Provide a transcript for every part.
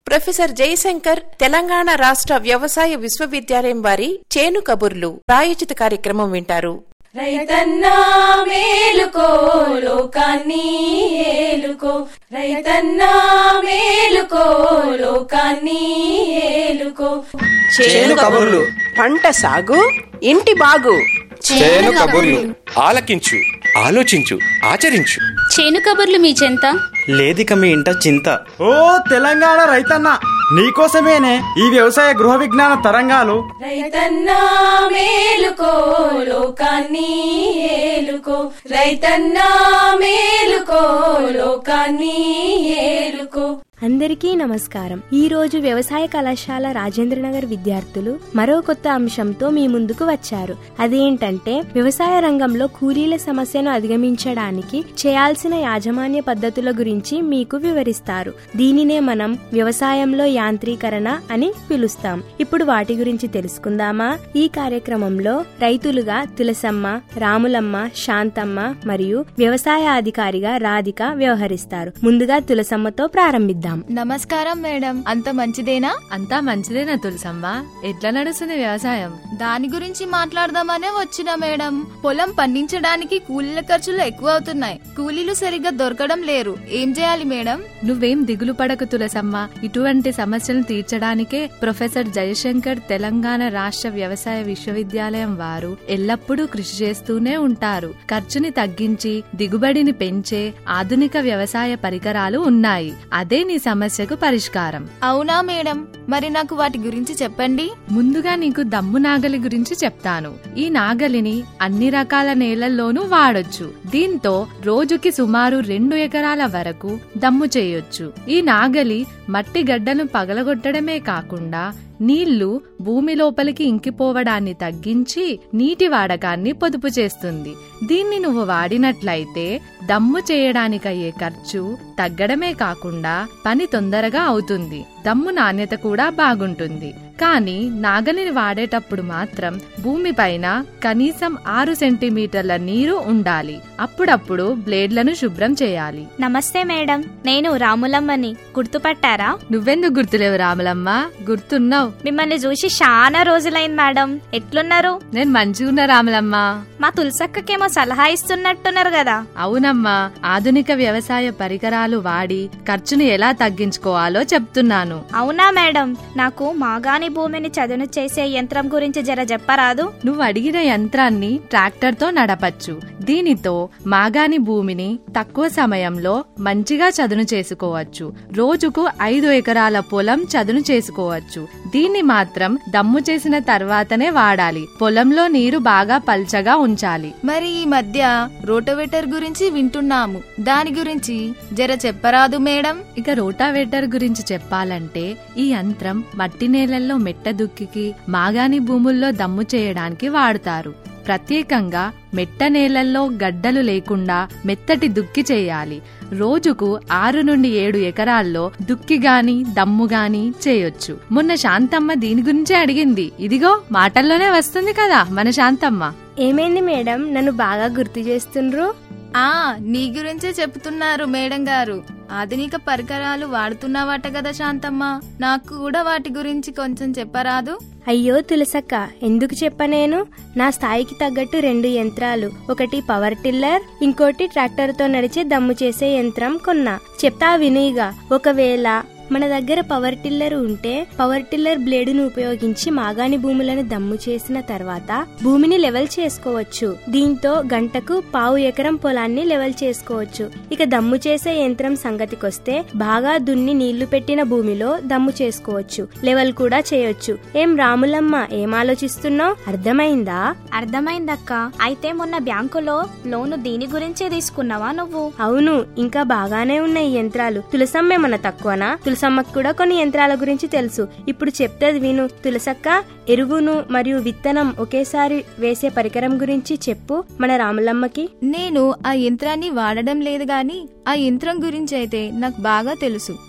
professor Jayashankar Telangana రాష్ట్ర వ్యవసాయ విశ్వవిద్యాలయం వారి చేను కబుర్లు ప్రాయోజిత కార్యక్రమం వింటారు రైతన్నా మేలుకో లోకాన్ని ఏలుకో రైతన్నా మేలుకో లోకాన్ని ఏలుకో చేను కబుర్లు పంట సాగు ఇంటి బాగు చేను కబుర్లు ఆలకించు ఆలోచించు ఆచరించు చేను కబుర్లు మీ చెంత లేదిక మీ ఇంట చింత ఓ తెలంగాణ రైతన్న నీకోసమేనే ఈ వ్యవసాయ గృహ విజ్ఞాన తరంగాలు రైతన్నా మేలుకో లోకాన్ని ఏలుకో రైతన్నా మేలుకో లోకాన్ని ఏలుకో అందరికీ నమస్కారం ఈ రోజు వ్యవసాయ కళాశాల రాజేంద్రనగర్ విద్యార్థులు మరో కొత్త అంశంతో మీ ముందుకు వచ్చారు అదేంటంటే వ్యవసాయ రంగంలో కూలీల సమస్యను అధిగమించడానికి చేయాల్సిన యాజమాన్య పద్ధతుల గురించి మీకు వివరిస్తారు దీనినే మనం వ్యవసాయంలో యాంత్రీకరణ అని పిలుస్తాం ఇప్పుడు వాటి గురించి తెలుసుకుందామా ఈ కార్యక్రమంలో రైతులుగా తులసమ్మ రాములమ్మ శాంతమ్మ మరియు వ్యవసాయ అధికారిగా రాధిక వ్యవహరిస్తారు ముందుగా తులసమ్మతో ప్రారంభిద్దాం నమస్కారం మేడం అంత మంచిదేనా అంతా మంచిదేనా తులసమ్మ ఎట్లా నడుస్తుంది వ్యవసాయం దాని గురించి మాట్లాడదామనే వచ్చిన మేడం పొలం పండించడానికి కూలీల ఖర్చులు ఎక్కువ అవుతున్నాయి కూలీలు సరిగ్గా దొరకడం లేరు ఏం చేయాలి మేడం నువ్వేం దిగులు పడకు తులసమ్మ ఇటువంటి సమస్యలను తీర్చడానికే ప్రొఫెసర్ జయశంకర్ తెలంగాణ రాష్ట్ర వ్యవసాయ విశ్వవిద్యాలయం వారు ఎల్లప్పుడూ కృషి చేస్తూనే ఉంటారు ఖర్చుని తగ్గించి దిగుబడిని పెంచే ఆధునిక వ్యవసాయ పరికరాలు ఉన్నాయి అదే నీ సమస్యకు పరిష్కారం అవునా మేడం మరి నాకు వాటి గురించి చెప్పండి ముందుగా నీకు దమ్ము నాగలి గురించి చెప్తాను ఈ నాగలిని అన్ని రకాల నేలల్లోనూ వాడొచ్చు దీంతో రోజుకి సుమారు రెండు ఎకరాల వరకు దమ్ము చేయొచ్చు ఈ నాగలి మట్టి గడ్డను పగలగొట్టడమే కాకుండా నీళ్లు భూమి లోపలికి ఇంకిపోవడాన్ని తగ్గించి నీటి వాడకాన్ని పొదుపు చేస్తుంది దీన్ని నువ్వు వాడినట్లయితే దమ్ము చేయడానికయ్యే ఖర్చు తగ్గడమే కాకుండా పని తొందరగా అవుతుంది దమ్ము నాణ్యత కూడా బాగుంటుంది కానీ నాగలిని వాడేటప్పుడు మాత్రం భూమిపైన కనీసం ఆరు సెంటీమీటర్ల నీరు ఉండాలి అప్పుడప్పుడు బ్లేడ్లను శుభ్రం చేయాలి నమస్తే మేడం నేను రాములమ్మని గుర్తుపట్టారా నువ్వెందుకు గుర్తులేవు రాములమ్మ గుర్తున్నావు మిమ్మల్ని చూసి చాలా రోజులైంది మేడం ఎట్లున్నారు నేను మంచిగున్నా రాములమ్మ మా తులసక్కకేమో సలహా ఇస్తున్నట్టున్నారు కదా అవునమ్మా ఆధునిక వ్యవసాయ పరికరాలు వాడి ఖర్చును ఎలా తగ్గించుకోవాలో చెప్తున్నాను అవునా మేడం నాకు మాగాని భూమిని చదును చేసే యంత్రం గురించి జర చెప్పరాదు నువ్వు అడిగిన యంత్రాన్ని ట్రాక్టర్ తో నడపచ్చు దీనితో మాగాని భూమిని తక్కువ సమయంలో మంచిగా చదును చేసుకోవచ్చు రోజుకు ఐదు ఎకరాల పొలం చదును చేసుకోవచ్చు దీన్ని మాత్రం దమ్ము చేసిన తర్వాతనే వాడాలి పొలంలో నీరు బాగా పల్చగా ఉంచాలి మరి ఈ మధ్య రోటోవేటర్ గురించి వింటున్నాము దాని గురించి జర చెప్పరాదు మేడం ఇక రోటావేటర్ గురించి చెప్పాలంటే ఈ యంత్రం మట్టి నేలల్లో మెట్ట దుక్కికి మాగాని భూముల్లో దమ్ము చేయడానికి వాడుతారు ప్రత్యేకంగా మెట్ట నేలల్లో గడ్డలు లేకుండా మెత్తటి దుక్కి చేయాలి రోజుకు ఆరు నుండి ఏడు ఎకరాల్లో దుక్కి గాని దమ్ము గాని చేయొచ్చు మొన్న శాంతమ్మ దీని గురించే అడిగింది ఇదిగో మాటల్లోనే వస్తుంది కదా మన శాంతమ్మ ఏమైంది మేడం నన్ను బాగా గుర్తు చేస్తుండ్రు ఆ నీ గురించే చెప్తున్నారు మేడం గారు ఆధునిక పరికరాలు వాడుతున్నావట కదా శాంతమ్మ నాకు కూడా వాటి గురించి కొంచెం చెప్పరాదు అయ్యో తులసక్క ఎందుకు చెప్పనేను నా స్థాయికి తగ్గట్టు రెండు యంత్రాలు ఒకటి పవర్ టిల్లర్ ఇంకోటి ట్రాక్టర్తో నడిచే దమ్ము చేసే యంత్రం కొన్నా చెప్తా వినుయిగా ఒకవేళ మన దగ్గర పవర్ టిల్లర్ ఉంటే పవర్ టిల్లర్ బ్లేడును ఉపయోగించి మాగాని భూములను దమ్ము చేసిన తర్వాత భూమిని లెవెల్ చేసుకోవచ్చు దీంతో గంటకు పావు ఎకరం పొలాన్ని లెవెల్ చేసుకోవచ్చు ఇక దమ్ము చేసే యంత్రం సంగతికొస్తే బాగా దున్ని నీళ్లు పెట్టిన భూమిలో దమ్ము చేసుకోవచ్చు లెవెల్ కూడా చేయొచ్చు ఏం రాములమ్మ ఏం ఆలోచిస్తున్నావు అర్థమైందా అర్థమైందక్క అయితే మొన్న బ్యాంకులో లోను దీని గురించే తీసుకున్నావా నువ్వు అవును ఇంకా బాగానే ఉన్నాయి ఈ యంత్రాలు తులసమ్మేమన్నా తక్కువనా తులసమ్మకు కూడా కొన్ని యంత్రాల గురించి తెలుసు ఇప్పుడు చెప్తది విను తులసక్క ఎరువును మరియు విత్తనం ఒకేసారి వేసే పరికరం గురించి చెప్పు మన రాములమ్మకి నేను ఆ యంత్రాన్ని వాడడం లేదు గాని ఆ యంత్రం గురించి అయితే నాకు బాగా తెలుసు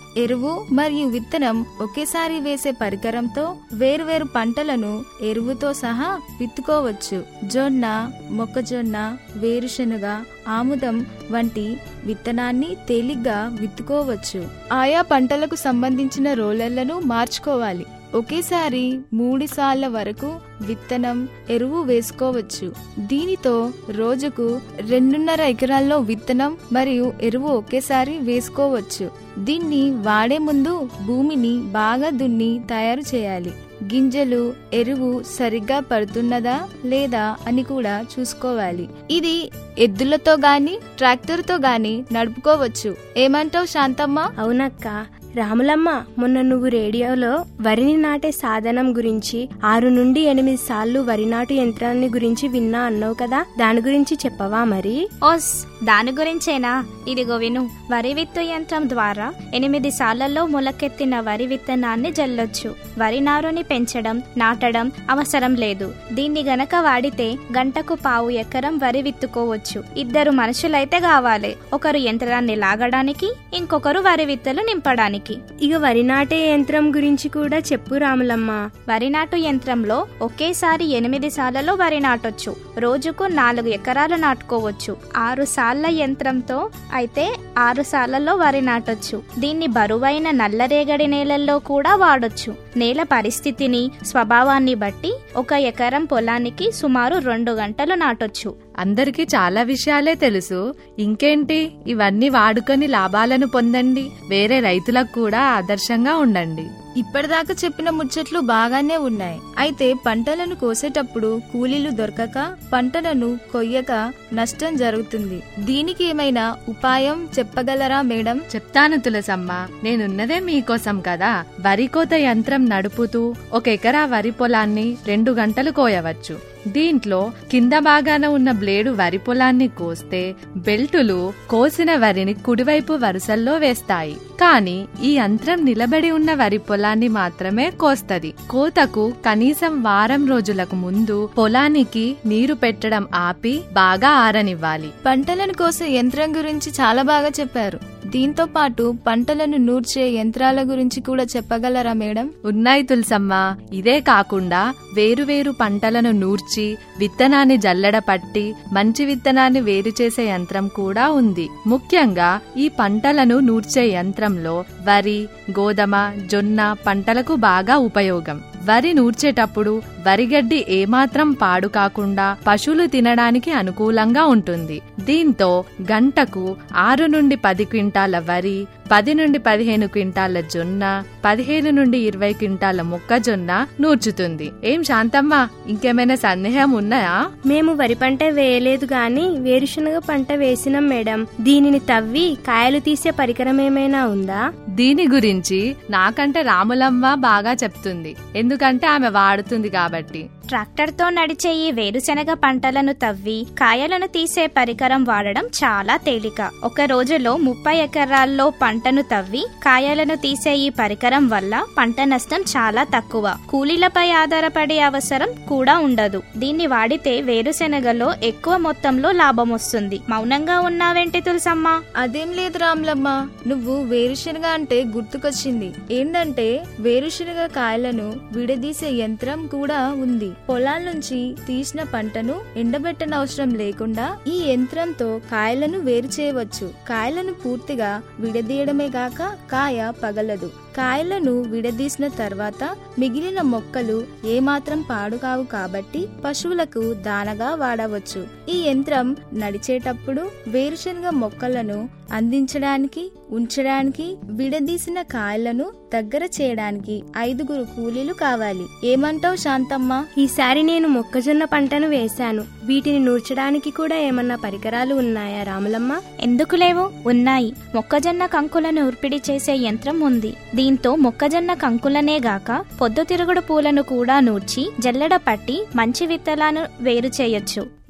ఎరువు మరియు విత్తనం ఒకేసారి వేసే పరికరంతో వేరువేరు పంటలను ఎరువుతో సహా విత్తుకోవచ్చు జొన్న మొక్కజొన్న వేరుశెనగ ఆముదం వంటి విత్తనాన్ని తేలిగ్గా విత్తుకోవచ్చు ఆయా పంటలకు సంబంధించిన రోలర్లను మార్చుకోవాలి ఒకేసారి మూడు సార్ల వరకు విత్తనం ఎరువు వేసుకోవచ్చు దీనితో రోజుకు రెండున్నర ఎకరాల్లో విత్తనం మరియు ఎరువు ఒకేసారి వేసుకోవచ్చు దీన్ని వాడే ముందు భూమిని బాగా దున్ని తయారు చేయాలి గింజలు ఎరువు సరిగ్గా పడుతున్నదా లేదా అని కూడా చూసుకోవాలి ఇది ఎద్దులతో గాని ట్రాక్టర్తో గాని నడుపుకోవచ్చు ఏమంటావు శాంతమ్మ అవునక్క రాములమ్మ మొన్న నువ్వు రేడియోలో వరిని నాటే సాధనం గురించి ఆరు నుండి ఎనిమిది సార్లు వరి నాటు యంత్రాన్ని గురించి విన్నా అన్నావు కదా దాని గురించి చెప్పవా మరి ఓస్ దాని గురించేనా ఇదిగో విను వరి విత్తు యంత్రం ద్వారా ఎనిమిది సార్లలో మొలకెత్తిన వరి విత్తనాన్ని జల్లొచ్చు వరి నారుని పెంచడం నాటడం అవసరం లేదు దీన్ని గనక వాడితే గంటకు పావు ఎకరం వరి విత్తుకోవచ్చు ఇద్దరు మనుషులైతే కావాలి ఒకరు యంత్రాన్ని లాగడానికి ఇంకొకరు వరి విత్తలు నింపడానికి ఇక వరి నాటే యంత్రం గురించి కూడా చెప్పు రాములమ్మ వరి నాటు యంత్రంలో ఒకేసారి ఎనిమిది సార్లలో వరి నాటొచ్చు రోజుకు నాలుగు ఎకరాలు నాటుకోవచ్చు ఆరు సార్ల యంత్రంతో అయితే ఆరు సార్లలో వరి నాటొచ్చు దీన్ని బరువైన నల్లరేగడి నేలల్లో కూడా వాడొచ్చు నేల పరిస్థితిని స్వభావాన్ని బట్టి ఒక ఎకరం పొలానికి సుమారు రెండు గంటలు నాటొచ్చు అందరికీ చాలా విషయాలే తెలుసు ఇంకేంటి ఇవన్నీ వాడుకొని లాభాలను పొందండి వేరే రైతులకు కూడా ఆదర్శంగా ఉండండి ఇప్పటిదాకా చెప్పిన ముచ్చట్లు బాగానే ఉన్నాయి అయితే పంటలను కోసేటప్పుడు కూలీలు దొరకక పంటలను కొయ్యక నష్టం జరుగుతుంది దీనికి ఏమైనా ఉపాయం చెప్పగలరా మేడం చెప్తాను తులసమ్మ నేనున్నదే మీకోసం కదా వరి కోత యంత్రం నడుపుతూ ఒక ఎకరా వరి పొలాన్ని రెండు గంటలు కోయవచ్చు దీంట్లో కింద భాగాన ఉన్న బ్లేడు వరి పొలాన్ని కోస్తే బెల్టులు కోసిన వరిని కుడివైపు వరుసల్లో వేస్తాయి కానీ ఈ యంత్రం నిలబడి ఉన్న వరి పొలాన్ని మాత్రమే కోస్తది కోతకు కనీసం వారం రోజులకు ముందు పొలానికి నీరు పెట్టడం ఆపి బాగా ఆరనివ్వాలి పంటలను కోసే యంత్రం గురించి చాలా బాగా చెప్పారు దీంతో పాటు పంటలను నూర్చే యంత్రాల గురించి కూడా చెప్పగలరా మేడం ఉన్నాయి తులసమ్మ ఇదే కాకుండా వేరువేరు పంటలను నూర్చి విత్తనాన్ని జల్లెడ పట్టి మంచి విత్తనాన్ని వేరు చేసే యంత్రం కూడా ఉంది ముఖ్యంగా ఈ పంటలను నూర్చే యంత్రంలో వరి గోధుమ జొన్న పంటలకు బాగా ఉపయోగం వరి నూర్చేటప్పుడు వరిగడ్డి ఏమాత్రం పాడు కాకుండా పశువులు తినడానికి అనుకూలంగా ఉంటుంది దీంతో గంటకు ఆరు నుండి పది క్వింటాల వరి పది నుండి పదిహేను క్వింటాల జొన్న పదిహేను నుండి ఇరవై క్వింటాల మొక్కజొన్న నూర్చుతుంది ఏం శాంతమ్మ ఇంకేమైనా సందేహం ఉన్నాయా మేము వరి పంట వేయలేదు గాని వేరుశనగ పంట వేసినాం మేడం దీనిని తవ్వి కాయలు తీసే పరికరం ఏమైనా ఉందా దీని గురించి నాకంటే రాములమ్మ బాగా చెప్తుంది ఎందుకంటే ఆమె వాడుతుంది కాబట్టి ట్రాక్టర్తో నడిచే ఈ వేరుశెనగ పంటలను తవ్వి కాయలను తీసే పరికరం వాడడం చాలా తేలిక ఒక రోజులో ముప్పై ఎకరాల్లో పంటను తవ్వి కాయలను తీసే ఈ పరికరం వల్ల పంట నష్టం చాలా తక్కువ కూలీలపై ఆధారపడే అవసరం కూడా ఉండదు దీన్ని వాడితే వేరుశెనగలో ఎక్కువ మొత్తంలో లాభం వస్తుంది మౌనంగా ఉన్నావేంటి తులసమ్మ అదేం లేదు రాములమ్మ నువ్వు వేరుశనగ అంటే గుర్తుకొచ్చింది ఏందంటే వేరుశనగ కాయలను విడదీసే యంత్రం కూడా ఉంది పొలాల నుంచి తీసిన పంటను ఎండబెట్టనవసరం లేకుండా ఈ యంత్రంతో కాయలను వేరు చేయవచ్చు కాయలను పూర్తిగా విడదీయడమే గాక కాయ పగలదు కాయలను విడదీసిన తర్వాత మిగిలిన మొక్కలు ఏమాత్రం పాడుకావు కాబట్టి పశువులకు దానగా వాడవచ్చు ఈ యంత్రం నడిచేటప్పుడు వేరుశనగ మొక్కలను అందించడానికి ఉంచడానికి విడదీసిన కాయలను దగ్గర చేయడానికి ఐదుగురు కూలీలు కావాలి ఏమంటావు శాంతమ్మ ఈసారి నేను మొక్కజొన్న పంటను వేశాను వీటిని నూర్చడానికి కూడా ఏమన్నా పరికరాలు ఉన్నాయా రాములమ్మ ఎందుకు లేవు ఉన్నాయి మొక్కజొన్న కంకులను ఉర్పిడి చేసే యంత్రం ఉంది దీంతో మొక్కజొన్న కంకులనే గాక పొద్దుతిరుగుడు పూలను కూడా నూర్చి జల్లెడ పట్టి మంచి విత్తనాలను వేరు చేయొచ్చు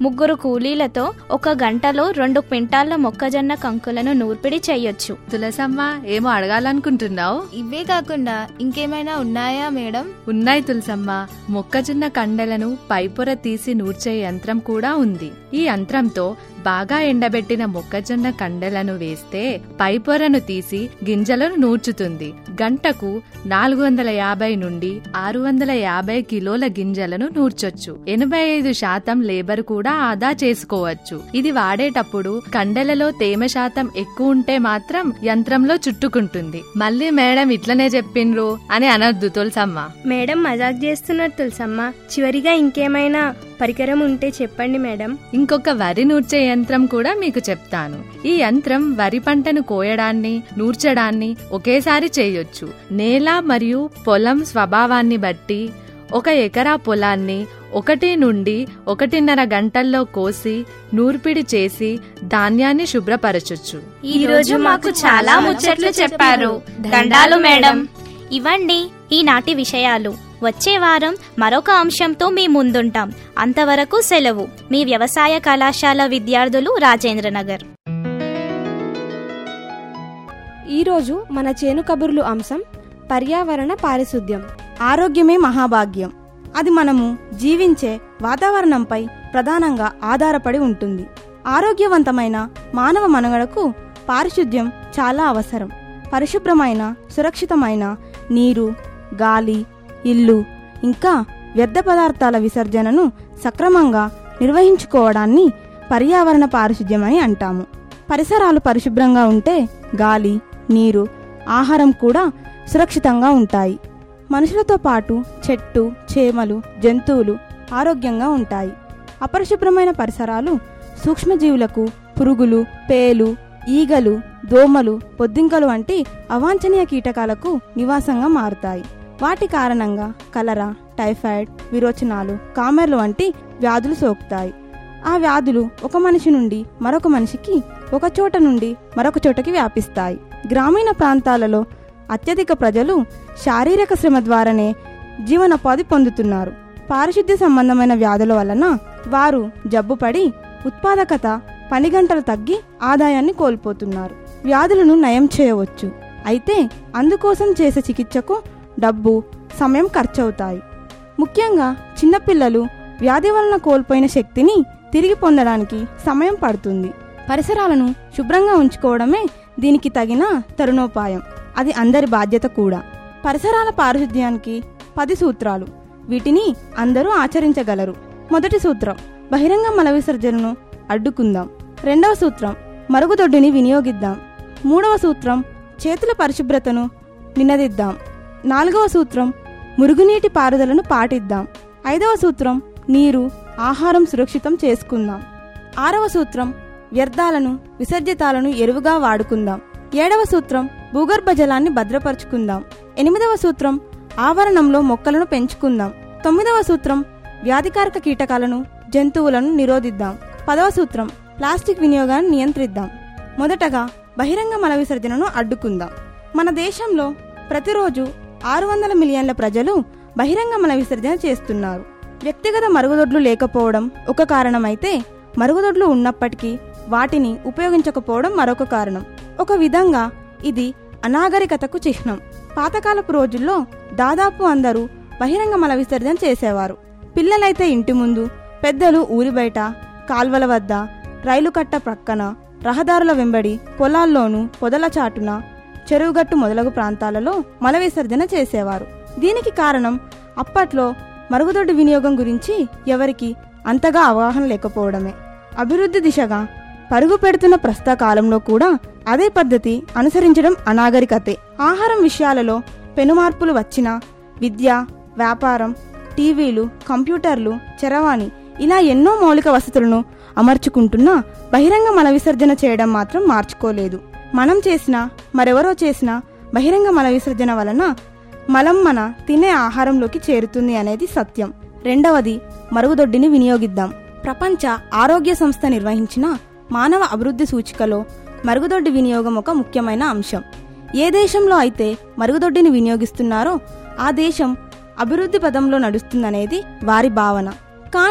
ముగ్గురు కూలీలతో ఒక గంటలో రెండు క్వింటాళ్ల మొక్కజొన్న కంకులను నూర్పిడి చేయొచ్చు తులసమ్మ ఏమో అడగాలనుకుంటున్నావు ఇవే కాకుండా ఇంకేమైనా ఉన్నాయా మేడం ఉన్నాయి తులసమ్మ మొక్కజొన్న కండలను పైపొర తీసి నూర్చే యంత్రం కూడా ఉంది ఈ యంత్రంతో బాగా ఎండబెట్టిన మొక్కజొన్న కండలను వేస్తే పైపొరను తీసి గింజలను నూర్చుతుంది గంటకు నాలుగు వందల యాభై నుండి ఆరు వందల యాభై కిలోల గింజలను నూర్చొచ్చు ఎనభై ఐదు శాతం లేబర్ కూడా ఆదా చేసుకోవచ్చు ఇది వాడేటప్పుడు కండలలో తేమ శాతం ఎక్కువ ఉంటే మాత్రం యంత్రంలో చుట్టుకుంటుంది మళ్ళీ మేడం ఇట్లనే చెప్పిండ్రు అని అనద్దు తులసమ్మ మేడం మజాక్ చేస్తున్నారు తులసమ్మ చివరిగా ఇంకేమైనా పరికరం ఉంటే చెప్పండి మేడం ఇంకొక వరి నూర్చే యంత్రం కూడా మీకు చెప్తాను ఈ యంత్రం వరి పంటను కోయడాన్ని నూర్చడాన్ని ఒకేసారి చేయొచ్చు నేల మరియు పొలం స్వభావాన్ని బట్టి ఒక ఎకరా పొలాన్ని ఒకటి నుండి ఒకటిన్నర గంటల్లో కోసి నూర్పిడి చేసి ధాన్యాన్ని శుభ్రపరచొచ్చు ఈ రోజు మాకు చాలా ముచ్చట్లు చెప్పారు దండాలు మేడం ఇవండి ఈనాటి విషయాలు వచ్చే వారం మరొక అంశంతో మీ ముందుంటాం అంతవరకు సెలవు మీ వ్యవసాయ కళాశాల విద్యార్థులు రాజేంద్రనగర్ ఈరోజు మన చేను కబుర్లు అంశం పర్యావరణ పారిశుద్ధ్యం ఆరోగ్యమే మహాభాగ్యం అది మనము జీవించే వాతావరణంపై ప్రధానంగా ఆధారపడి ఉంటుంది ఆరోగ్యవంతమైన మానవ మనుగడకు పారిశుద్ధ్యం చాలా అవసరం పరిశుభ్రమైన సురక్షితమైన నీరు గాలి ఇల్లు ఇంకా వ్యర్థ పదార్థాల విసర్జనను సక్రమంగా నిర్వహించుకోవడాన్ని పర్యావరణ పారిశుద్ధ్యం అని అంటాము పరిసరాలు పరిశుభ్రంగా ఉంటే గాలి నీరు ఆహారం కూడా సురక్షితంగా ఉంటాయి మనుషులతో పాటు చెట్టు చేమలు జంతువులు ఆరోగ్యంగా ఉంటాయి అపరిశుభ్రమైన పరిసరాలు సూక్ష్మజీవులకు పురుగులు పేలు ఈగలు దోమలు పొద్దింకలు వంటి అవాంఛనీయ కీటకాలకు నివాసంగా మారుతాయి వాటి కారణంగా కలరా టైఫాయిడ్ విరోచనాలు కామెర్లు వంటి వ్యాధులు సోకుతాయి ఆ వ్యాధులు ఒక మనిషి నుండి మరొక మనిషికి ఒక చోట నుండి మరొక చోటకి వ్యాపిస్తాయి గ్రామీణ ప్రాంతాలలో అత్యధిక ప్రజలు శారీరక శ్రమ ద్వారానే జీవనోపాధి పొందుతున్నారు పారిశుద్ధ్య సంబంధమైన వ్యాధుల వలన వారు జబ్బుపడి ఉత్పాదకత పని గంటలు తగ్గి ఆదాయాన్ని కోల్పోతున్నారు వ్యాధులను నయం చేయవచ్చు అయితే అందుకోసం చేసే చికిత్సకు డబ్బు సమయం ఖర్చవుతాయి ముఖ్యంగా చిన్నపిల్లలు వ్యాధి వలన కోల్పోయిన శక్తిని తిరిగి పొందడానికి సమయం పడుతుంది పరిసరాలను శుభ్రంగా ఉంచుకోవడమే దీనికి తగిన తరుణోపాయం అది అందరి బాధ్యత కూడా పరిసరాల పారిశుద్ధ్యానికి పది సూత్రాలు వీటిని అందరూ ఆచరించగలరు మొదటి సూత్రం బహిరంగ మల విసర్జనను అడ్డుకుందాం రెండవ సూత్రం మరుగుదొడ్డిని వినియోగిద్దాం మూడవ సూత్రం చేతుల పరిశుభ్రతను నినదిద్దాం నాలుగవ సూత్రం మురుగునీటి పారుదలను పాటిద్దాం ఐదవ సూత్రం నీరు ఆహారం సురక్షితం చేసుకుందాం ఆరవ సూత్రం వ్యర్థాలను విసర్జితాలను ఎరువుగా వాడుకుందాం ఏడవ సూత్రం భూగర్భ జలాన్ని భద్రపరుచుకుందాం ఎనిమిదవ సూత్రం ఆవరణంలో మొక్కలను పెంచుకుందాం తొమ్మిదవ సూత్రం వ్యాధికారక కీటకాలను జంతువులను నిరోధిద్దాం పదవ సూత్రం ప్లాస్టిక్ వినియోగాన్ని నియంత్రిద్దాం మొదటగా బహిరంగ మల విసర్జనను అడ్డుకుందాం మన దేశంలో ప్రతిరోజు ఆరు వందల మిలియన్ల ప్రజలు బహిరంగ మల విసర్జన చేస్తున్నారు వ్యక్తిగత మరుగుదొడ్లు లేకపోవడం ఒక కారణమైతే మరుగుదొడ్లు ఉన్నప్పటికీ వాటిని ఉపయోగించకపోవడం మరొక కారణం ఒక విధంగా ఇది అనాగరికతకు చిహ్నం పాతకాలపు రోజుల్లో దాదాపు అందరూ బహిరంగ మల విసర్జన చేసేవారు పిల్లలైతే ఇంటి ముందు పెద్దలు ఊరి బయట కాల్వల వద్ద రైలు కట్ట ప్రక్కన రహదారుల వెంబడి పొలాల్లోనూ పొదల చాటున చెరువుగట్టు మొదలగు ప్రాంతాలలో మల విసర్జన చేసేవారు దీనికి కారణం అప్పట్లో మరుగుదొడ్డి వినియోగం గురించి ఎవరికి అంతగా అవగాహన లేకపోవడమే అభివృద్ధి దిశగా పరుగు పెడుతున్న ప్రస్తుత కాలంలో కూడా అదే పద్ధతి అనుసరించడం అనాగరికతే ఆహారం విషయాలలో పెనుమార్పులు వచ్చినా విద్య వ్యాపారం టీవీలు కంప్యూటర్లు చరవాణి ఇలా ఎన్నో మౌలిక వసతులను అమర్చుకుంటున్నా బహిరంగ మల విసర్జన చేయడం మాత్రం మార్చుకోలేదు మనం చేసిన మరెవరో చేసిన బహిరంగ మల విసర్జన వలన మలం మన తినే ఆహారంలోకి చేరుతుంది అనేది సత్యం రెండవది మరుగుదొడ్డిని వినియోగిద్దాం ప్రపంచ ఆరోగ్య సంస్థ నిర్వహించిన మానవ అభివృద్ధి సూచికలో మరుగుదొడ్డి వినియోగం ఒక ముఖ్యమైన అంశం ఏ దేశంలో అయితే మరుగుదొడ్డిని వినియోగిస్తున్నారో ఆ దేశం అభివృద్ధి పదంలో నడుస్తుందనేది వారి భావన కానీ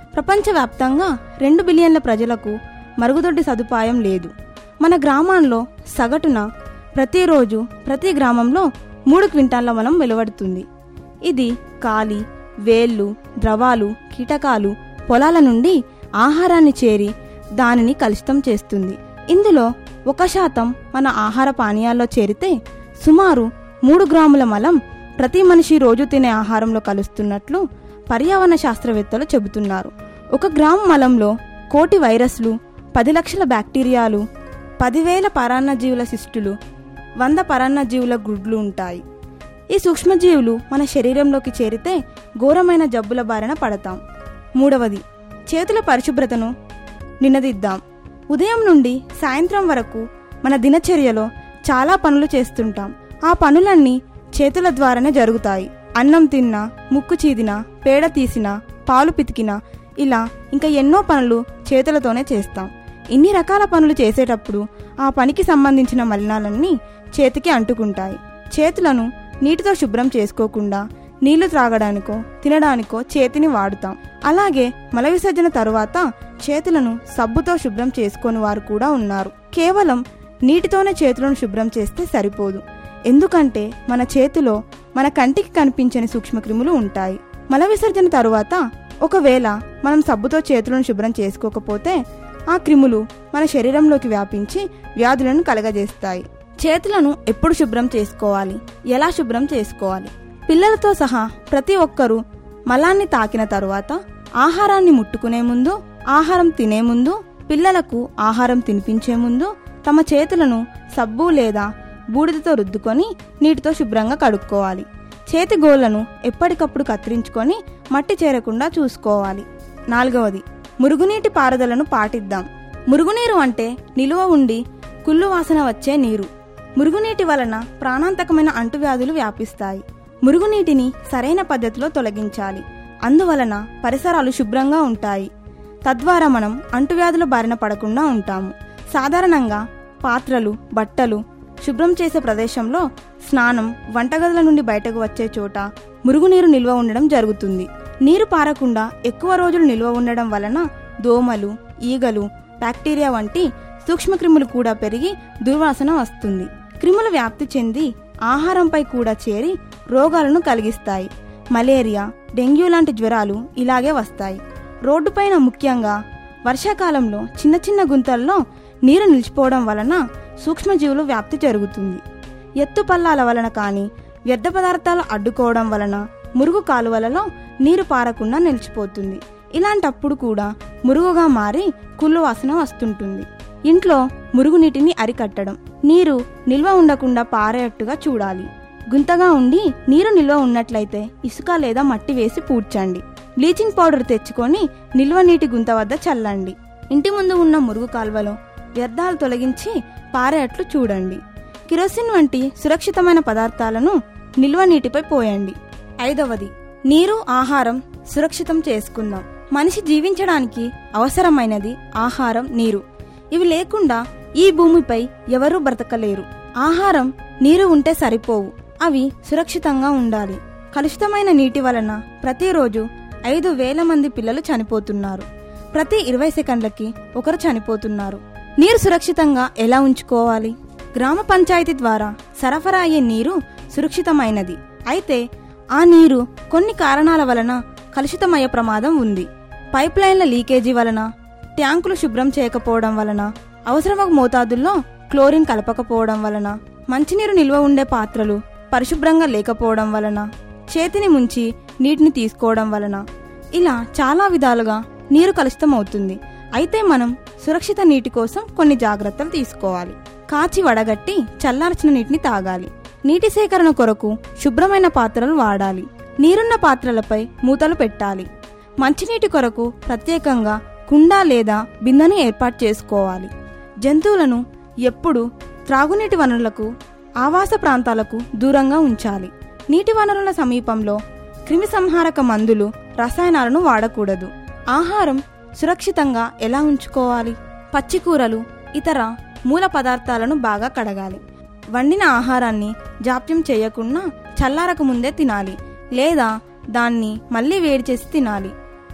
ప్రపంచవ్యాప్తంగా రెండు బిలియన్ల ప్రజలకు మరుగుదొడ్డి సదుపాయం లేదు మన గ్రామాల్లో సగటున ప్రతిరోజు ప్రతి గ్రామంలో మూడు క్వింటాళ్ల మలం వెలువడుతుంది ఇది కాలి వేళ్ళు ద్రవాలు కీటకాలు పొలాల నుండి ఆహారాన్ని చేరి దానిని కలుషితం చేస్తుంది ఇందులో ఒక శాతం మన ఆహార పానీయాల్లో చేరితే సుమారు మూడు గ్రాముల మలం ప్రతి మనిషి రోజు తినే ఆహారంలో కలుస్తున్నట్లు పర్యావరణ శాస్త్రవేత్తలు చెబుతున్నారు ఒక గ్రాము మలంలో కోటి వైరస్లు పది లక్షల బ్యాక్టీరియాలు పదివేల పరాన్నజీవుల శిష్టులు వంద పరాన్నజీవుల గుడ్లు ఉంటాయి ఈ సూక్ష్మజీవులు మన శరీరంలోకి చేరితే ఘోరమైన జబ్బుల బారిన పడతాం మూడవది చేతుల పరిశుభ్రతను నినదిద్దాం ఉదయం నుండి సాయంత్రం వరకు మన దినచర్యలో చాలా పనులు చేస్తుంటాం ఆ పనులన్నీ చేతుల ద్వారానే జరుగుతాయి అన్నం తిన్నా ముక్కు చీదినా పేడ తీసినా పాలు పితికినా ఇలా ఇంకా ఎన్నో పనులు చేతులతోనే చేస్తాం ఇన్ని రకాల పనులు చేసేటప్పుడు ఆ పనికి సంబంధించిన మలినాలన్నీ చేతికి అంటుకుంటాయి చేతులను నీటితో శుభ్రం చేసుకోకుండా నీళ్లు త్రాగడానికో తినడానికో చేతిని వాడుతాం అలాగే మల విసర్జన తరువాత చేతులను సబ్బుతో శుభ్రం చేసుకొని వారు కూడా ఉన్నారు కేవలం నీటితోనే చేతులను శుభ్రం చేస్తే సరిపోదు ఎందుకంటే మన చేతిలో మన కంటికి కనిపించని సూక్ష్మక్రిములు ఉంటాయి మల విసర్జన తరువాత ఒకవేళ మనం సబ్బుతో చేతులను శుభ్రం చేసుకోకపోతే ఆ క్రిములు మన శరీరంలోకి వ్యాపించి వ్యాధులను కలగజేస్తాయి చేతులను ఎప్పుడు శుభ్రం చేసుకోవాలి ఎలా శుభ్రం చేసుకోవాలి పిల్లలతో సహా ప్రతి ఒక్కరూ మలాన్ని తాకిన తరువాత ఆహారాన్ని ముట్టుకునే ముందు ఆహారం తినే ముందు పిల్లలకు ఆహారం తినిపించే ముందు తమ చేతులను సబ్బు లేదా బూడిదతో రుద్దుకొని నీటితో శుభ్రంగా కడుక్కోవాలి చేతి గోళ్లను ఎప్పటికప్పుడు కత్తిరించుకొని మట్టి చేరకుండా చూసుకోవాలి నాలుగవది మురుగునీటి పారుదలను పాటిద్దాం మురుగునీరు అంటే నిలువ ఉండి కుళ్ళు వాసన వచ్చే నీరు మురుగునీటి వలన ప్రాణాంతకమైన అంటువ్యాధులు వ్యాపిస్తాయి మురుగునీటిని సరైన పద్ధతిలో తొలగించాలి అందువలన పరిసరాలు శుభ్రంగా ఉంటాయి తద్వారా మనం అంటువ్యాధుల బారిన పడకుండా ఉంటాము సాధారణంగా పాత్రలు బట్టలు శుభ్రం చేసే ప్రదేశంలో స్నానం వంటగదుల నుండి బయటకు వచ్చే చోట మురుగునీరు నిల్వ ఉండడం జరుగుతుంది నీరు పారకుండా ఎక్కువ రోజులు నిల్వ ఉండడం వలన దోమలు ఈగలు బ్యాక్టీరియా వంటి సూక్ష్మక్రిములు కూడా పెరిగి దుర్వాసన వస్తుంది క్రిములు వ్యాప్తి చెంది ఆహారంపై కూడా చేరి రోగాలను కలిగిస్తాయి మలేరియా డెంగ్యూ లాంటి జ్వరాలు ఇలాగే వస్తాయి రోడ్డుపైన ముఖ్యంగా వర్షాకాలంలో చిన్న చిన్న గుంతల్లో నీరు నిలిచిపోవడం వలన సూక్ష్మజీవులు వ్యాప్తి జరుగుతుంది ఎత్తు పల్లాల వలన కానీ వ్యర్థ పదార్థాలు అడ్డుకోవడం వలన మురుగు కాలువలలో నీరు పారకుండా నిలిచిపోతుంది ఇలాంటప్పుడు కూడా మురుగుగా మారి కుళ్ళు వాసన వస్తుంటుంది ఇంట్లో మురుగునీటిని అరికట్టడం నీరు నిల్వ ఉండకుండా పారేటట్టుగా చూడాలి గుంతగా ఉండి నీరు నిల్వ ఉన్నట్లయితే ఇసుక లేదా మట్టి వేసి పూడ్చండి బ్లీచింగ్ పౌడర్ తెచ్చుకొని నిల్వ నీటి గుంత వద్ద చల్లండి ఇంటి ముందు ఉన్న మురుగు కాల్వలో వ్యర్థాలు తొలగించి పారేటట్లు చూడండి కిరోసిన్ వంటి సురక్షితమైన పదార్థాలను నిల్వ నీటిపై పోయండి ఐదవది నీరు ఆహారం సురక్షితం చేసుకుందాం మనిషి జీవించడానికి అవసరమైనది ఆహారం నీరు ఇవి లేకుండా ఈ భూమిపై ఎవరూ బ్రతకలేరు ఆహారం నీరు ఉంటే సరిపోవు అవి సురక్షితంగా ఉండాలి కలుషితమైన నీటి వలన ప్రతిరోజు ఐదు వేల మంది పిల్లలు చనిపోతున్నారు ప్రతి ఇరవై సెకండ్లకి ఒకరు చనిపోతున్నారు నీరు సురక్షితంగా ఎలా ఉంచుకోవాలి గ్రామ పంచాయతీ ద్వారా సరఫరా అయ్యే నీరు సురక్షితమైనది అయితే ఆ నీరు కొన్ని కారణాల వలన కలుషితమయ్యే ప్రమాదం ఉంది పైప్ లైన్ల లీకేజీ వలన ట్యాంకులు శుభ్రం చేయకపోవడం వలన అవసరమగు మోతాదుల్లో క్లోరిన్ కలపకపోవడం వలన మంచినీరు నిల్వ ఉండే పాత్రలు పరిశుభ్రంగా లేకపోవడం వలన చేతిని ముంచి నీటిని తీసుకోవడం వలన ఇలా చాలా విధాలుగా నీరు కలుషితం అవుతుంది అయితే మనం సురక్షిత నీటి కోసం కొన్ని జాగ్రత్తలు తీసుకోవాలి కాచి వడగట్టి చల్లార్చిన నీటిని తాగాలి నీటి సేకరణ కొరకు శుభ్రమైన పాత్రలు వాడాలి నీరున్న పాత్రలపై మూతలు పెట్టాలి మంచినీటి కొరకు ప్రత్యేకంగా కుండ లేదా బిందెను ఏర్పాటు చేసుకోవాలి జంతువులను ఎప్పుడు త్రాగునీటి వనరులకు ఆవాస ప్రాంతాలకు దూరంగా ఉంచాలి నీటి వనరుల సమీపంలో క్రిమి సంహారక మందులు రసాయనాలను వాడకూడదు ఆహారం సురక్షితంగా ఎలా ఉంచుకోవాలి పచ్చికూరలు ఇతర మూల పదార్థాలను బాగా కడగాలి వండిన ఆహారాన్ని జాప్యం చేయకుండా చల్లారక ముందే తినాలి లేదా దాన్ని మళ్ళీ వేడి చేసి తినాలి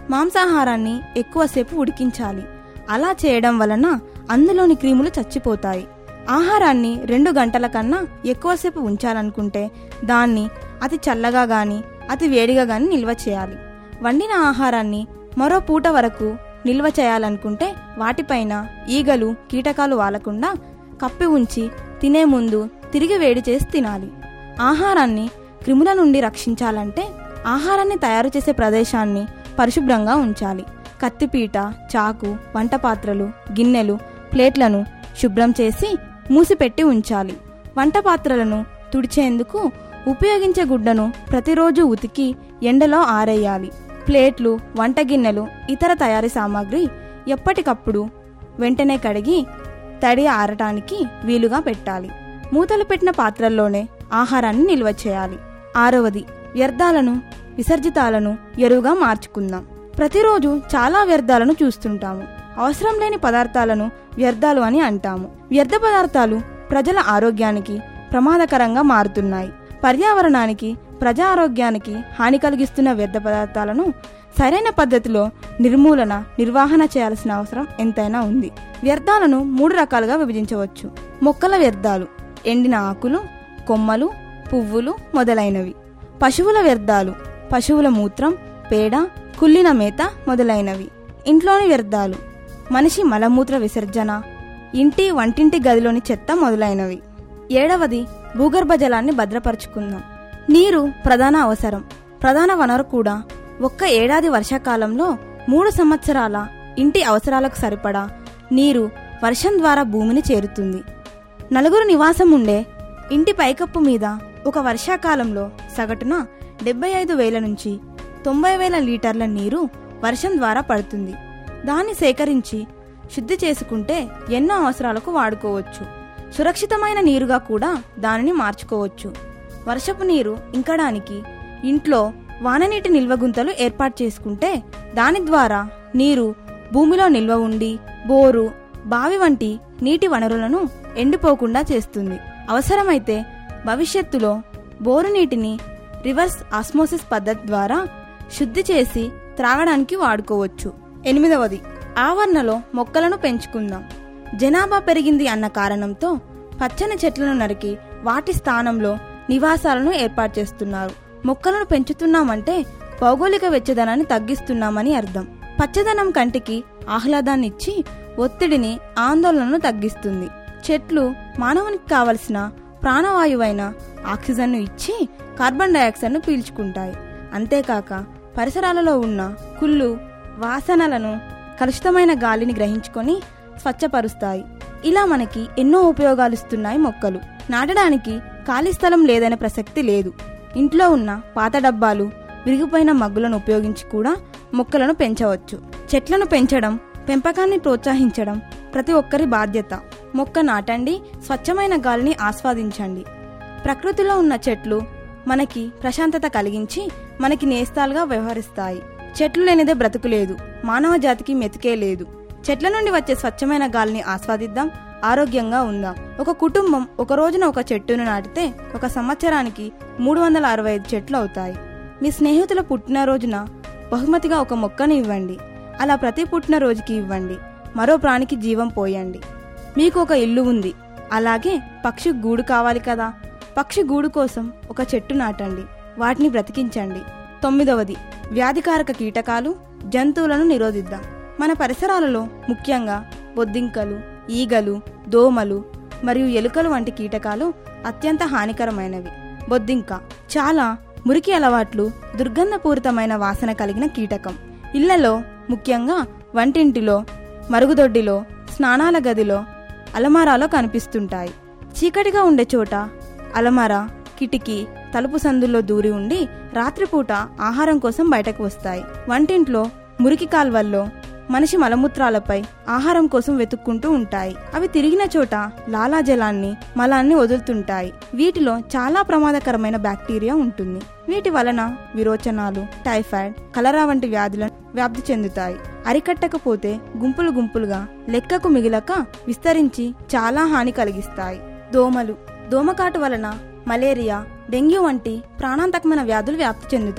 మాంసాహారాన్ని ఎక్కువసేపు ఉడికించాలి అలా చేయడం వలన అందులోని క్రీములు చచ్చిపోతాయి ఆహారాన్ని రెండు గంటల కన్నా ఎక్కువసేపు ఉంచాలనుకుంటే దాన్ని అతి చల్లగా గాని అతి వేడిగా గాని నిల్వ చేయాలి వండిన ఆహారాన్ని మరో పూట వరకు నిల్వ చేయాలనుకుంటే వాటిపైన ఈగలు కీటకాలు వాలకుండా కప్పి ఉంచి తినే ముందు తిరిగి వేడి చేసి తినాలి ఆహారాన్ని క్రిముల నుండి రక్షించాలంటే ఆహారాన్ని తయారు చేసే ప్రదేశాన్ని పరిశుభ్రంగా ఉంచాలి కత్తిపీట చాకు వంట పాత్రలు గిన్నెలు ప్లేట్లను శుభ్రం చేసి మూసిపెట్టి ఉంచాలి వంట పాత్రలను తుడిచేందుకు ఉపయోగించే గుడ్డను ప్రతిరోజు ఉతికి ఎండలో ఆరేయాలి ప్లేట్లు వంట గిన్నెలు ఇతర తయారీ సామాగ్రి ఎప్పటికప్పుడు వెంటనే కడిగి తడి ఆరటానికి వీలుగా పెట్టాలి మూతలు పెట్టిన పాత్రల్లోనే ఆహారాన్ని నిల్వ చేయాలి ఆరవది వ్యర్థాలను విసర్జితాలను ఎరువుగా మార్చుకుందాం ప్రతిరోజు చాలా వ్యర్థాలను చూస్తుంటాము అవసరం లేని పదార్థాలను వ్యర్థాలు అని అంటాము వ్యర్థ పదార్థాలు ప్రజల ఆరోగ్యానికి ప్రమాదకరంగా మారుతున్నాయి పర్యావరణానికి ప్రజా ఆరోగ్యానికి హాని కలిగిస్తున్న వ్యర్థ పదార్థాలను సరైన పద్ధతిలో నిర్మూలన నిర్వహణ చేయాల్సిన అవసరం ఎంతైనా ఉంది వ్యర్థాలను మూడు రకాలుగా విభజించవచ్చు మొక్కల వ్యర్థాలు ఎండిన ఆకులు కొమ్మలు పువ్వులు మొదలైనవి పశువుల వ్యర్థాలు పశువుల మూత్రం పేడ కుళ్ళిన మేత మొదలైనవి ఇంట్లోని వ్యర్థాలు మనిషి మలమూత్ర విసర్జన ఇంటి వంటింటి గదిలోని చెత్త మొదలైనవి ఏడవది భూగర్భ జలాన్ని భద్రపరుచుకుందాం నీరు ప్రధాన అవసరం ప్రధాన వనరు కూడా ఒక్క ఏడాది వర్షాకాలంలో మూడు సంవత్సరాల ఇంటి అవసరాలకు సరిపడా నీరు వర్షం ద్వారా భూమిని చేరుతుంది నలుగురు నివాసం ఉండే ఇంటి పైకప్పు మీద ఒక వర్షాకాలంలో సగటున డెబ్బై ఐదు వేల నుంచి తొంభై వేల లీటర్ల నీరు వర్షం ద్వారా పడుతుంది దాన్ని సేకరించి శుద్ధి చేసుకుంటే ఎన్నో అవసరాలకు వాడుకోవచ్చు సురక్షితమైన నీరుగా కూడా దానిని మార్చుకోవచ్చు వర్షపు నీరు ఇంకడానికి ఇంట్లో వాననీటి నిల్వ గుంతలు ఏర్పాటు చేసుకుంటే దాని ద్వారా నీరు భూమిలో నిల్వ ఉండి బోరు బావి వంటి నీటి వనరులను ఎండిపోకుండా చేస్తుంది అవసరమైతే భవిష్యత్తులో బోరు నీటిని రివర్స్ ఆస్మోసిస్ పద్ధతి ద్వారా శుద్ధి చేసి త్రాగడానికి వాడుకోవచ్చు ఎనిమిదవది ఆవరణలో మొక్కలను పెంచుకుందాం జనాభా పెరిగింది అన్న కారణంతో పచ్చని చెట్లను నరికి వాటి స్థానంలో నివాసాలను ఏర్పాటు చేస్తున్నారు మొక్కలను పెంచుతున్నామంటే భౌగోళిక వెచ్చదనాన్ని తగ్గిస్తున్నామని అర్థం పచ్చదనం కంటికి ఆహ్లాదాన్నిచ్చి ఒత్తిడిని ఆందోళనను తగ్గిస్తుంది చెట్లు మానవునికి కావలసిన ప్రాణవాయువైన ఆక్సిజన్ను ఇచ్చి కార్బన్ డయాక్సైడ్ను పీల్చుకుంటాయి అంతేకాక పరిసరాలలో ఉన్న కుళ్ళు వాసనలను కలుషితమైన గాలిని గ్రహించుకొని స్వచ్ఛపరుస్తాయి ఇలా మనకి ఎన్నో ఉపయోగాలు ఇస్తున్నాయి మొక్కలు నాటడానికి ఖాళీ స్థలం లేదనే ప్రసక్తి లేదు ఇంట్లో ఉన్న పాత డబ్బాలు విరిగిపోయిన మగ్గులను ఉపయోగించి కూడా మొక్కలను పెంచవచ్చు చెట్లను పెంచడం పెంపకాన్ని ప్రోత్సహించడం ప్రతి ఒక్కరి బాధ్యత మొక్క నాటండి స్వచ్ఛమైన గాలిని ఆస్వాదించండి ప్రకృతిలో ఉన్న చెట్లు మనకి ప్రశాంతత కలిగించి మనకి నేస్తాలుగా వ్యవహరిస్తాయి చెట్లు లేనిదే బ్రతుకు లేదు మానవ జాతికి మెతికే లేదు చెట్ల నుండి వచ్చే స్వచ్ఛమైన గాలిని ఆస్వాదిద్దాం ఆరోగ్యంగా ఉందాం ఒక కుటుంబం ఒక రోజున ఒక చెట్టును నాటితే ఒక సంవత్సరానికి మూడు వందల అరవై ఐదు చెట్లు అవుతాయి మీ స్నేహితుల పుట్టినరోజున బహుమతిగా ఒక మొక్కను ఇవ్వండి అలా ప్రతి పుట్టినరోజుకి ఇవ్వండి మరో ప్రాణికి జీవం పోయండి మీకు ఒక ఇల్లు ఉంది అలాగే పక్షి గూడు కావాలి కదా పక్షి గూడు కోసం ఒక చెట్టు నాటండి వాటిని బ్రతికించండి తొమ్మిదవది వ్యాధికారక కీటకాలు జంతువులను నిరోధిద్దాం మన పరిసరాలలో ముఖ్యంగా బొద్దింకలు ఈగలు దోమలు మరియు ఎలుకలు వంటి కీటకాలు అత్యంత హానికరమైనవి బొద్దింక చాలా మురికి అలవాట్లు దుర్గంధపూరితమైన వాసన కలిగిన కీటకం ఇళ్లలో ముఖ్యంగా వంటింటిలో మరుగుదొడ్డిలో స్నానాల గదిలో అలమారాలో కనిపిస్తుంటాయి చీకటిగా ఉండే చోట అలమార కిటికీ తలుపు సందుల్లో దూరి ఉండి రాత్రిపూట ఆహారం కోసం బయటకు వస్తాయి వంటింట్లో మురికి కాల్వల్లో మనిషి మలమూత్రాలపై ఆహారం కోసం వెతుక్కుంటూ ఉంటాయి అవి తిరిగిన చోట లాలాజలాన్ని మలాన్ని వదులుతుంటాయి వీటిలో చాలా ప్రమాదకరమైన బ్యాక్టీరియా ఉంటుంది వీటి వలన విరోచనాలు టైఫాయిడ్ కలరా వంటి వ్యాధులను వ్యాప్తి చెందుతాయి అరికట్టకపోతే గుంపులు గుంపులుగా లెక్కకు మిగిలక విస్తరించి చాలా హాని కలిగిస్తాయి దోమలు దోమకాటు వలన మలేరియా డెంగ్యూ వంటి ప్రాణాంతకమైన వ్యాధులు వ్యాప్తి చెందుతాయి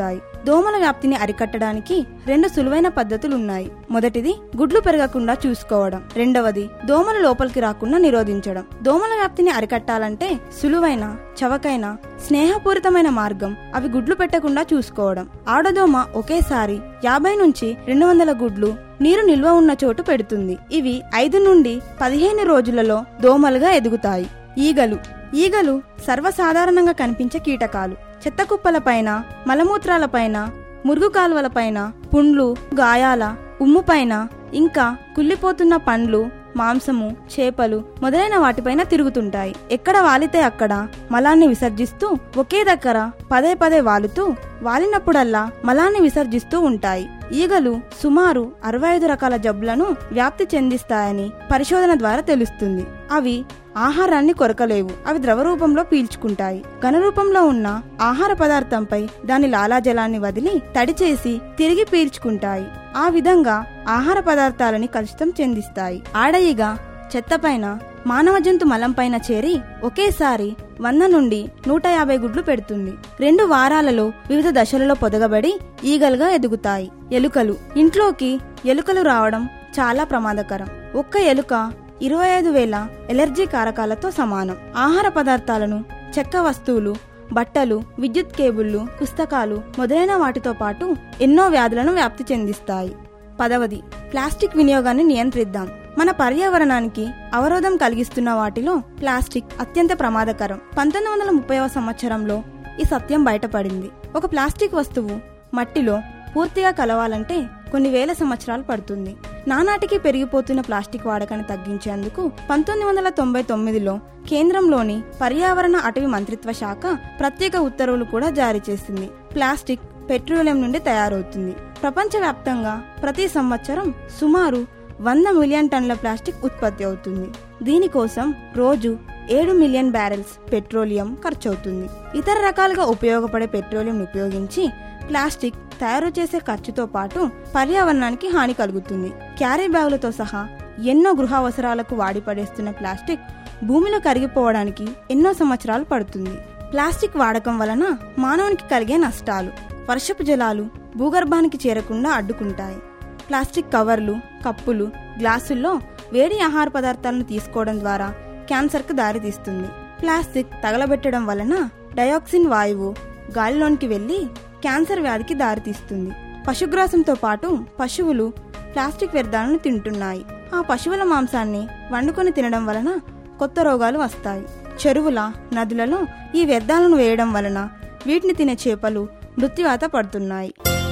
దోమల వ్యాప్తిని అరికట్టడానికి రెండు సులువైన పద్ధతులు ఉన్నాయి మొదటిది గుడ్లు పెరగకుండా చూసుకోవడం రెండవది దోమలు లోపలికి రాకుండా నిరోధించడం దోమల వ్యాప్తిని అరికట్టాలంటే సులువైన చవకైన స్నేహపూరితమైన మార్గం అవి గుడ్లు పెట్టకుండా చూసుకోవడం ఆడదోమ ఒకేసారి యాభై నుంచి రెండు వందల గుడ్లు నీరు నిల్వ ఉన్న చోటు పెడుతుంది ఇవి ఐదు నుండి పదిహేను రోజులలో దోమలుగా ఎదుగుతాయి ఈగలు ఈగలు సర్వసాధారణంగా కనిపించే కీటకాలు చెత్త కుప్పలపైన మలమూత్రాలపైన మురుగు కాలువలపైన పుండ్లు గాయాల ఉమ్ముపైన ఇంకా కుళ్ళిపోతున్న పండ్లు మాంసము చేపలు మొదలైన వాటిపైన తిరుగుతుంటాయి ఎక్కడ వాలితే అక్కడ మలాన్ని విసర్జిస్తూ ఒకే దగ్గర పదే పదే వాలుతూ వాలినప్పుడల్లా మలాన్ని విసర్జిస్తూ ఉంటాయి ఈగలు సుమారు అరవై ఐదు రకాల జబ్బులను వ్యాప్తి చెందిస్తాయని పరిశోధన ద్వారా తెలుస్తుంది అవి ఆహారాన్ని కొరకలేవు అవి ద్రవ రూపంలో పీల్చుకుంటాయి ఘనరూపంలో ఉన్న ఆహార పదార్థంపై దాని లాలాజలాన్ని వదిలి తడి చేసి తిరిగి పీల్చుకుంటాయి ఆ విధంగా ఆహార పదార్థాలని కలుషితం చెందిస్తాయి ఆడయిగ చెత్తపైన మానవ జంతు మలంపైన చేరి ఒకేసారి వంద నుండి నూట యాభై గుడ్లు పెడుతుంది రెండు వారాలలో వివిధ దశలలో పొదగబడి ఈగలుగా ఎదుగుతాయి ఎలుకలు ఇంట్లోకి ఎలుకలు రావడం చాలా ప్రమాదకరం ఒక్క ఎలుక ఇరవై ఐదు వేల ఎలర్జీ కారకాలతో సమానం ఆహార పదార్థాలను చెక్క వస్తువులు బట్టలు విద్యుత్ కేబుళ్లు పుస్తకాలు మొదలైన వాటితో పాటు ఎన్నో వ్యాధులను వ్యాప్తి చెందిస్తాయి పదవది ప్లాస్టిక్ వినియోగాన్ని నియంత్రిద్దాం మన పర్యావరణానికి అవరోధం కలిగిస్తున్న వాటిలో ప్లాస్టిక్ అత్యంత ప్రమాదకరం పంతొమ్మిది వందల ముప్పైవ సంవత్సరంలో ఈ సత్యం బయటపడింది ఒక ప్లాస్టిక్ వస్తువు మట్టిలో పూర్తిగా కలవాలంటే కొన్ని వేల సంవత్సరాలు పడుతుంది నానాటికి పెరిగిపోతున్న ప్లాస్టిక్ వాడకాన్ని తగ్గించేందుకు పంతొమ్మిది వందల తొంభై తొమ్మిదిలో కేంద్రంలోని పర్యావరణ అటవీ మంత్రిత్వ శాఖ ప్రత్యేక ఉత్తర్వులు కూడా జారీ చేసింది ప్లాస్టిక్ పెట్రోలియం నుండి తయారవుతుంది ప్రపంచవ్యాప్తంగా ప్రతి సంవత్సరం సుమారు వంద మిలియన్ టన్నుల ప్లాస్టిక్ ఉత్పత్తి అవుతుంది దీనికోసం రోజు ఏడు మిలియన్ బ్యారెల్స్ పెట్రోలియం ఖర్చవుతుంది ఇతర రకాలుగా ఉపయోగపడే పెట్రోలియం ఉపయోగించి ప్లాస్టిక్ తయారు చేసే ఖర్చుతో పాటు పర్యావరణానికి హాని కలుగుతుంది క్యారీ బ్యాగులతో సహా ఎన్నో గృహ అవసరాలకు వాడి పడేస్తున్న ప్లాస్టిక్ భూమిలో కరిగిపోవడానికి ఎన్నో సంవత్సరాలు పడుతుంది ప్లాస్టిక్ వాడకం వలన మానవునికి కలిగే నష్టాలు వర్షపు జలాలు భూగర్భానికి చేరకుండా అడ్డుకుంటాయి ప్లాస్టిక్ కవర్లు కప్పులు గ్లాసుల్లో వేడి ఆహార పదార్థాలను తీసుకోవడం ద్వారా క్యాన్సర్కు దారితీస్తుంది ప్లాస్టిక్ తగలబెట్టడం వలన డయాక్సిన్ వాయువు గాలిలోనికి వెళ్లి క్యాన్సర్ వ్యాధికి దారితీస్తుంది పశుగ్రాసంతో పాటు పశువులు ప్లాస్టిక్ వ్యర్థాలను తింటున్నాయి ఆ పశువుల మాంసాన్ని వండుకొని తినడం వలన కొత్త రోగాలు వస్తాయి చెరువుల నదులలో ఈ వ్యర్థాలను వేయడం వలన వీటిని తినే చేపలు మృత్యువాత పడుతున్నాయి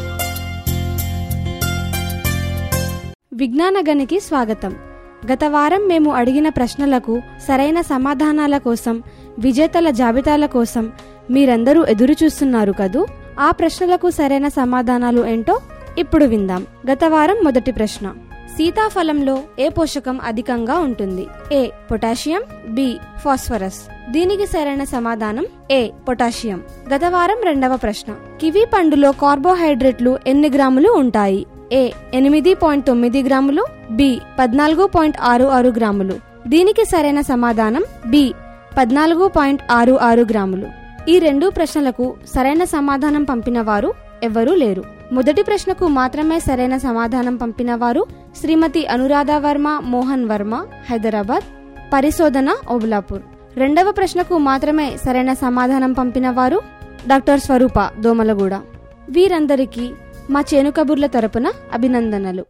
విజ్ఞాన గనికి స్వాగతం గత వారం మేము అడిగిన ప్రశ్నలకు సరైన సమాధానాల కోసం విజేతల జాబితాల కోసం మీరందరూ ఎదురు చూస్తున్నారు కదూ ఆ ప్రశ్నలకు సరైన సమాధానాలు ఏంటో ఇప్పుడు విందాం గత వారం మొదటి ప్రశ్న సీతాఫలంలో ఏ పోషకం అధికంగా ఉంటుంది ఏ పొటాషియం బి ఫాస్ఫరస్ దీనికి సరైన సమాధానం ఏ పొటాషియం గత వారం రెండవ ప్రశ్న కివి పండులో కార్బోహైడ్రేట్లు ఎన్ని గ్రాములు ఉంటాయి ఏ ఎనిమిది పాయింట్ తొమ్మిది గ్రాములు బి పద్నాలుగు పాయింట్ ఆరు ఆరు గ్రాములు దీనికి సరైన సమాధానం బి పద్నాలుగు పాయింట్ ఆరు ఆరు గ్రాములు ఈ రెండు ప్రశ్నలకు సరైన సమాధానం పంపిన వారు ఎవ్వరూ లేరు మొదటి ప్రశ్నకు మాత్రమే సరైన సమాధానం పంపిన వారు శ్రీమతి అనురాధ వర్మ మోహన్ వర్మ హైదరాబాద్ పరిశోధన ఓబులాపూర్ రెండవ ప్రశ్నకు మాత్రమే సరైన సమాధానం పంపిన వారు డాక్టర్ స్వరూప దోమలగూడ వీరందరికీ మా చేను కబుర్ల తరపున అభినందనలు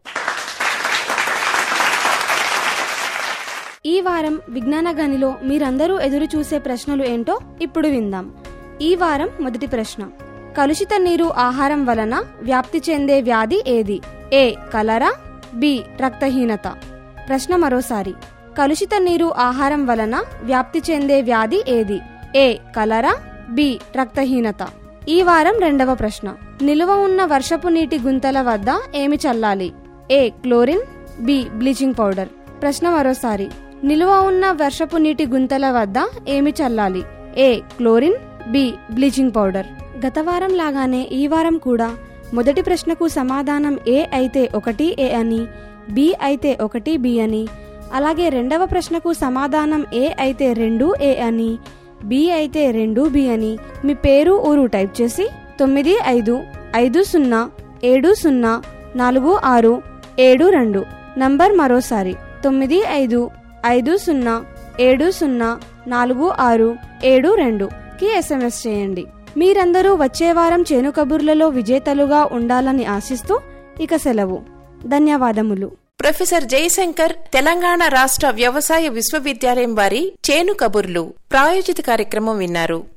ఈ వారం విజ్ఞాన గనిలో మీరందరూ ఎదురు చూసే ప్రశ్నలు ఏంటో ఇప్పుడు విందాం ఈ వారం మొదటి ప్రశ్న కలుషిత నీరు ఆహారం వలన వ్యాప్తి చెందే వ్యాధి ఏది ఏ కలరా బి రక్తహీనత ప్రశ్న మరోసారి కలుషిత నీరు ఆహారం వలన వ్యాప్తి చెందే వ్యాధి ఏది ఏ కలరా బి రక్తహీనత ఈ వారం రెండవ ప్రశ్న నిలువ ఉన్న వర్షపు నీటి గుంతల వద్ద ఏమి చల్లాలి A chlorine B bleaching powder ప్రశ్న మరోసారి నిలువ ఉన్న వర్షపు నీటి గుంతల వద్ద ఏమి చల్లాలి A chlorine B bleaching powder గత వారం లాగానే ఈ వారం కూడా మొదటి ప్రశ్నకు సమాధానం ఏ అయితే ఒకటి ఏ అని బి అయితే ఒకటి బి అని అలాగే రెండవ ప్రశ్నకు సమాధానం ఏ అయితే రెండు ఏ అని బి అయితే రెండు బి అని మీ పేరు ఊరు టైప్ చేసి తొమ్మిది ఐదు ఐదు సున్నా ఏడు సున్నా నాలుగు ఆరు ఏడు రెండు నంబర్ మరోసారి తొమ్మిది ఐదు ఐదు సున్నా ఏడు సున్నా నాలుగు ఆరు ఏడు రెండుకి ఎస్ఎంఎస్ చేయండి మీరందరూ వచ్చే వారం చేను కబుర్లలో విజేతలుగా ఉండాలని ఆశిస్తూ ఇక సెలవు ధన్యవాదములు ప్రొఫెసర్ జయశంకర్ తెలంగాణ రాష్ట్ర వ్యవసాయ విశ్వవిద్యాలయం వారి చేను కబుర్లు ప్రాయోజిత కార్యక్రమం విన్నారు